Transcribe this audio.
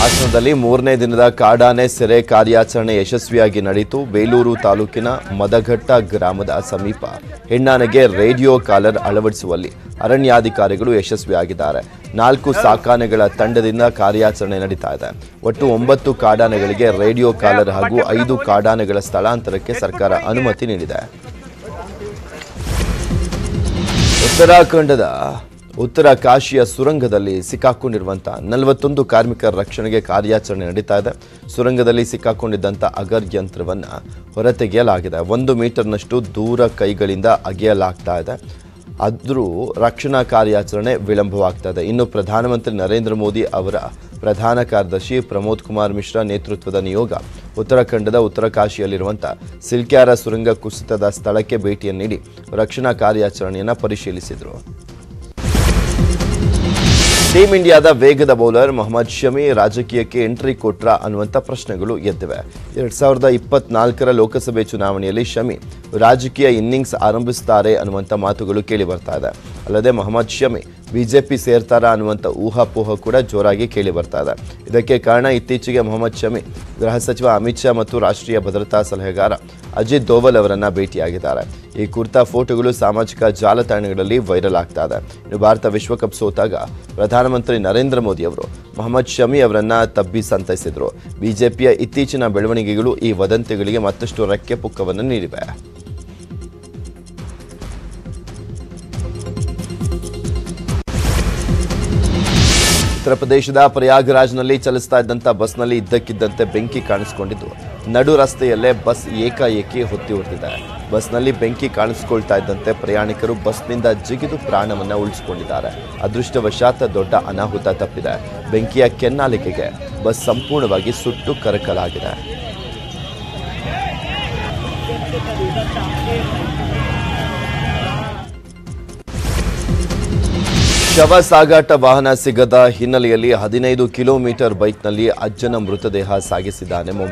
ಹಾಸನದಲ್ಲಿ ಮೂರನೇ ದಿನದ ಕಾಡಾನೆ ಸೆರೆ ಕಾರ್ಯಾಚರಣೆ ಯಶಸ್ವಿಯಾಗಿ ನಡೆಯಿತು ಬೇಲೂರು ತಾಲೂಕಿನ ಮದಘಟ್ಟ ಗ್ರಾಮದ ಸಮೀಪ ಹೆಣ್ಣಾನೆಗೆ ರೇಡಿಯೋ ಕಾಲರ್ ಅಳವಡಿಸುವಲ್ಲಿ ಅರಣ್ಯಾಧಿಕಾರಿಗಳು ಯಶಸ್ವಿಯಾಗಿದ್ದಾರೆ ನಾಲ್ಕು ಸಾಕಾನೆಗಳ ತಂಡದಿಂದ ಕಾರ್ಯಾಚರಣೆ ನಡೀತಾ ಇದೆ ಒಟ್ಟು ಒಂಬತ್ತು ಕಾಡಾನೆಗಳಿಗೆ ರೇಡಿಯೋ ಕಾಲರ್ ಹಾಗೂ ಐದು ಕಾಡಾನೆಗಳ ಸ್ಥಳಾಂತರಕ್ಕೆ ಸರ್ಕಾರ ಅನುಮತಿ ನೀಡಿದೆ ಉತ್ತರಾಖಂಡದ ಉತ್ತರ ಕಾಶಿಯ ಸುರಂಗದಲ್ಲಿ ಸಿಕ್ಕಾಕೊಂಡಿರುವಂಥ ನಲವತ್ತೊಂದು ಕಾರ್ಮಿಕರ ರಕ್ಷಣೆಗೆ ಕಾರ್ಯಾಚರಣೆ ನಡೀತಾ ಇದೆ ಸುರಂಗದಲ್ಲಿ ಸಿಕ್ಕಾಕೊಂಡಿದ್ದಂಥ ಅಗರ್ ಯಂತ್ರವನ್ನು ಹೊರತೆಗೆಯಲಾಗಿದೆ ಒಂದು ಮೀಟರ್ನಷ್ಟು ದೂರ ಕೈಗಳಿಂದ ಅಗೆಯಲಾಗ್ತಾ ಇದೆ ಆದರೂ ರಕ್ಷಣಾ ಕಾರ್ಯಾಚರಣೆ ವಿಳಂಬವಾಗ್ತಾ ಇದೆ ಇನ್ನು ಪ್ರಧಾನಮಂತ್ರಿ ನರೇಂದ್ರ ಮೋದಿ ಅವರ ಪ್ರಧಾನ ಕಾರ್ಯದರ್ಶಿ ಪ್ರಮೋದ್ ಕುಮಾರ್ ಮಿಶ್ರಾ ನೇತೃತ್ವದ ನಿಯೋಗ ಉತ್ತರಾಖಂಡದ ಉತ್ತರ ಕಾಶಿಯಲ್ಲಿರುವಂಥ ಸಿಲ್ಕ್ಯಾರ ಸುರಂಗ ಕುಸಿತದ ಸ್ಥಳಕ್ಕೆ ಭೇಟಿಯನ್ನು ನೀಡಿ ರಕ್ಷಣಾ ಕಾರ್ಯಾಚರಣೆಯನ್ನು ಪರಿಶೀಲಿಸಿದರು ಟೀಂ ಇಂಡಿಯಾದ ವೇಗದ ಬೌಲರ್ ಮೊಹಮ್ಮದ್ ಶಮಿ ರಾಜಕೀಯಕ್ಕೆ ಎಂಟ್ರಿ ಕೊಟ್ರ ಅನ್ನುವಂಥ ಪ್ರಶ್ನೆಗಳು ಎದ್ದಿವೆ ಎರಡ್ ಸಾವಿರದ ಇಪ್ಪತ್ನಾಲ್ಕರ ಲೋಕಸಭೆ ಚುನಾವಣೆಯಲ್ಲಿ ಶಮಿ ರಾಜಕೀಯ ಇನ್ನಿಂಗ್ಸ್ ಆರಂಭಿಸ್ತಾರೆ ಅನ್ನುವಂಥ ಮಾತುಗಳು ಕೇಳಿ ಬರ್ತಾ ಇದೆ ಅಲ್ಲದೆ ಮೊಹಮ್ಮದ್ ಶಮಿ ಬಿಜೆಪಿ ಸೇರ್ತಾರಾ ಅನ್ನುವಂಥ ಊಹಾಪೋಹ ಕೂಡ ಜೋರಾಗಿ ಕೇಳಿ ಬರ್ತಾ ಇದೆ ಇದಕ್ಕೆ ಕಾರಣ ಇತ್ತೀಚೆಗೆ ಮೊಹಮ್ಮದ್ ಶಮಿ ಗೃಹ ಸಚಿವ ಅಮಿತ್ ಶಾ ಮತ್ತು ರಾಷ್ಟ್ರೀಯ ಭದ್ರತಾ ಸಲಹೆಗಾರ ಅಜಿತ್ ದೋವಲ್ ಅವರನ್ನ ಭೇಟಿಯಾಗಿದ್ದಾರೆ ಈ ಕುರ್ತಾ ಫೋಟೋಗಳು ಸಾಮಾಜಿಕ ಜಾಲತಾಣಗಳಲ್ಲಿ ವೈರಲ್ ಆಗ್ತಾ ಇದೆ ಇನ್ನು ಭಾರತ ವಿಶ್ವಕಪ್ ಸೋತಾಗ ಪ್ರಧಾನಮಂತ್ರಿ ನರೇಂದ್ರ ಮೋದಿ ಅವರು ಮೊಹಮ್ಮದ್ ಶಮಿ ಅವರನ್ನ ತಬ್ಬಿ ಸಂತೈಸಿದ್ರು ಬಿಜೆಪಿಯ ಇತ್ತೀಚಿನ ಬೆಳವಣಿಗೆಗಳು ಈ ವದಂತಿಗಳಿಗೆ ಮತ್ತಷ್ಟು ರೆಕ್ಕೆ ಪುಕ್ಕವನ್ನು ನೀಡಿವೆ ಉತ್ತರ ಪ್ರದೇಶದ ಪ್ರಯಾಗ್ರಾಜ್ನಲ್ಲಿ ಚಲಿಸ್ತಾ ಇದ್ದಂಥ ಬಸ್ನಲ್ಲಿ ಇದ್ದಕ್ಕಿದ್ದಂತೆ ಬೆಂಕಿ ಕಾಣಿಸಿಕೊಂಡಿದ್ದು ನಡು ರಸ್ತೆಯಲ್ಲೇ ಬಸ್ ಏಕಾಏಕಿ ಹೊತ್ತಿ ಉಳಿದಿದೆ ಬಸ್ನಲ್ಲಿ ಬೆಂಕಿ ಕಾಣಿಸಿಕೊಳ್ತಾ ಇದ್ದಂತೆ ಪ್ರಯಾಣಿಕರು ಬಸ್ನಿಂದ ಜಿಗಿದು ಪ್ರಾಣವನ್ನ ಉಳಿಸಿಕೊಂಡಿದ್ದಾರೆ ಅದೃಷ್ಟವಶಾತ್ ದೊಡ್ಡ ಅನಾಹುತ ತಪ್ಪಿದೆ ಬೆಂಕಿಯ ಕೆನ್ನಾಲಿಕೆಗೆ ಬಸ್ ಸಂಪೂರ್ಣವಾಗಿ ಸುಟ್ಟು ಕರಕಲಾಗಿದೆ ಶವ ಸಾಗಾಟ ವಾಹನ ಸಿಗದ ಹಿನ್ನೆಲೆಯಲ್ಲಿ ಹದಿನೈದು ಕಿಲೋಮೀಟರ್ ಬೈಕ್ನಲ್ಲಿ ಅಜ್ಜನ ಮೃತದೇಹ ಸಾಗಿಸಿದ್ದಾನೆ ಮೊಮ್ಮಗ